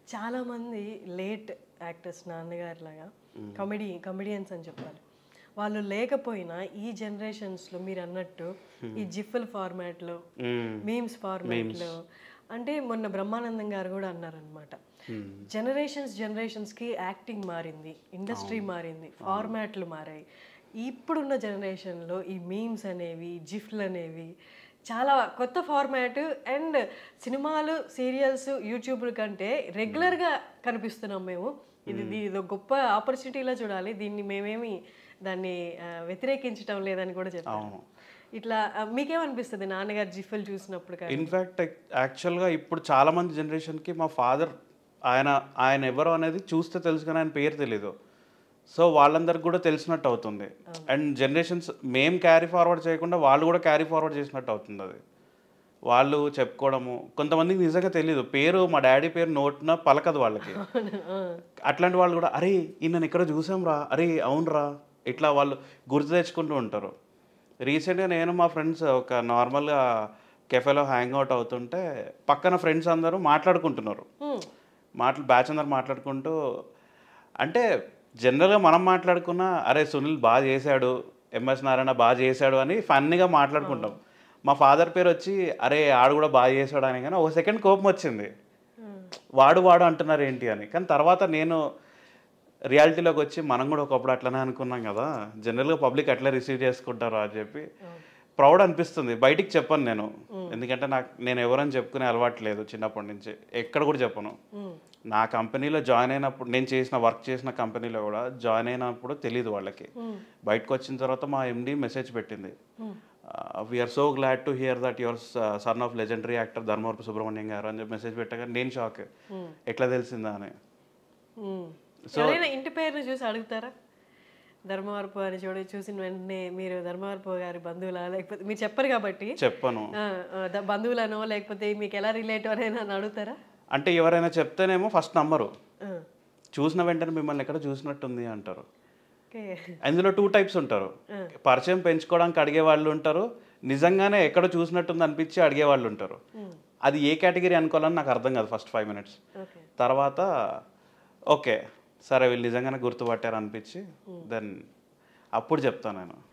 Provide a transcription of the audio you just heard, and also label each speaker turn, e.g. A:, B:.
A: చాలామంది late actors నాన్నగారు లాగా కామెడీ కమెడియన్స్ అని చెప్పాలి వాళ్ళు లేకపోయినా ఈ జనరేషన్స్లో మీరు అన్నట్టు ఈ జిఫల్ ఫార్మాట్లో మీమ్స్ ఫార్మాట్లో అంటే మొన్న బ్రహ్మానందం గారు కూడా అన్నారనమాట జనరేషన్స్ జనరేషన్స్కి యాక్టింగ్ మారింది ఇండస్ట్రీ మారింది ఫార్మాట్లు మారాయి ఇప్పుడున్న జనరేషన్లో ఈ మీమ్స్ అనేవి జిఫ్లు అనేవి చాలా కొత్త ఫార్మాట్ అండ్ సినిమాలు సీరియల్స్ యూట్యూబ్ కంటే రెగ్యులర్గా కనిపిస్తున్నాం మేము ఇది ఇది ఇది ఒక గొప్ప ఆపర్చునిటీలా చూడాలి దీన్ని మేమేమి దాన్ని ఆ, వ్యతిరేకించటం లేదని కూడా చెప్పాము ఇట్లా ఆ, మీకేమనిపిస్తుంది నాన్నగారు జిఫ్లు చూసినప్పుడు కానీ
B: ఇన్ఫ్యాక్ట్ యాక్చువల్గా ఇప్పుడు చాలా మంది జనరేషన్కి మా ఫాదర్ ఆయన ఆయన ఎవరు అనేది చూస్తే తెలుసు కానీ ఆయన పేరు తెలీదు సో వాళ్ళందరికి కూడా తెలిసినట్టు అవుతుంది అండ్ జనరేషన్స్ మేం క్యారీ ఫార్వర్డ్ చేయకుండా వాళ్ళు కూడా క్యారీ ఫార్వర్డ్ చేసినట్టు అవుతుంది అది వాళ్ళు చెప్పుకోవడము కొంతమందికి నిజంగా తెలియదు పేరు మా డాడీ పేరు నోట్న పలకదు వాళ్ళకి అట్లాంటి వాళ్ళు కూడా అరే ఈయన ఇక్కడ చూసాం రా అరే అవునరా ఇట్లా వాళ్ళు గుర్తు తెచ్చుకుంటూ ఉంటారు రీసెంట్గా నేను మా ఫ్రెండ్స్ ఒక నార్మల్గా కెఫేలో హ్యాంగ్ అవుట్ అవుతుంటే పక్కన ఫ్రెండ్స్ అందరూ మాట్లాడుకుంటున్నారు మాట్లా బ్యాచ్ అందరు మాట్లాడుకుంటూ అంటే జనరల్గా మనం మాట్లాడుకున్నా అరే సునీల్ బాగా చేశాడు ఎంఎస్ నారాయణ బాగా చేశాడు అని ఫన్నీగా మాట్లాడుకుంటాం మా ఫాదర్ పేరు వచ్చి అరే ఆడు కూడా బాగా చేశాడు అని కానీ ఒక సెకండ్ కోపం వచ్చింది వాడు వాడు అంటున్నారు ఏంటి అని కానీ తర్వాత నేను రియాలిటీలోకి వచ్చి మనం కూడా ఒకప్పుడు అట్లనే అనుకున్నాం కదా జనరల్గా పబ్లిక్ అట్లా రిసీవ్ చేసుకుంటారు అని చెప్పి ప్రౌడ్ అనిపిస్తుంది బయటికి చెప్పను నేను ఎందుకంటే నాకు నేను ఎవరని చెప్పుకునే అలవాటు లేదు చిన్నప్పటి నుంచి ఎక్కడ కూడా చెప్పను నా కంపెనీలో జాయిన్ అయినప్పుడు నేను చేసిన వర్క్ చేసిన కంపెనీలో కూడా జాయిన్ అయినప్పుడు తెలియదు వాళ్ళకి బయటకు వచ్చిన తర్వాత మా ఎండి మెసేజ్ పెట్టింది we're so glad to hear that your son of legendary actor Dharmavarapu Subrahmanyam garu అని చెప్పి మెసేజ్ పెట్టగా నేను షాక్ ఎట్లా తెలిసిందా అని
A: మ్మ్. ఎవరైనా ఇంటి పేరుని చూసి అడుగుతారా ధర్మవరపు అని చూడ చూసిన వెంటనే మీరు ధర్మవరపు గారి బంధువులా లేకపోతే మీరు చెప్పరు కాబట్టి
B: చెప్పను
A: ఆ, ఆ, ద- బంధువులనో లేకపోతే మీకు ఎలా రిలేటివ్ అనేది అని అడుగుతారా
B: అంటే ఎవరైనా చెప్తేనేమో ఫస్ట్ నమ్మరు
A: ఆ,
B: చూసిన వెంటనే మిమ్మల్ని ఎక్కడ చూసినట్టుంది అంటారు
A: ఓకే
B: అందులో టూ టైప్స్ ఉంటారు పరిచయం పెంచుకోవడానికి అడిగే వాళ్ళు ఉంటారు నిజంగానే ఎక్కడ చూసినట్టుంది అనిపించి అడిగే వాళ్ళు ఉంటారు అది ఏ కేటగిరీ అనుకోవాలని నాకు అర్థం కాదు ఫస్ట్ ఫైవ్ మినిట్స్
A: ఓకే
B: తర్వాత ఓకే సరే వీళ్ళు నిజంగానే గుర్తుపట్టారు అనిపించి దెన్ అప్పుడు చెప్తాను నేను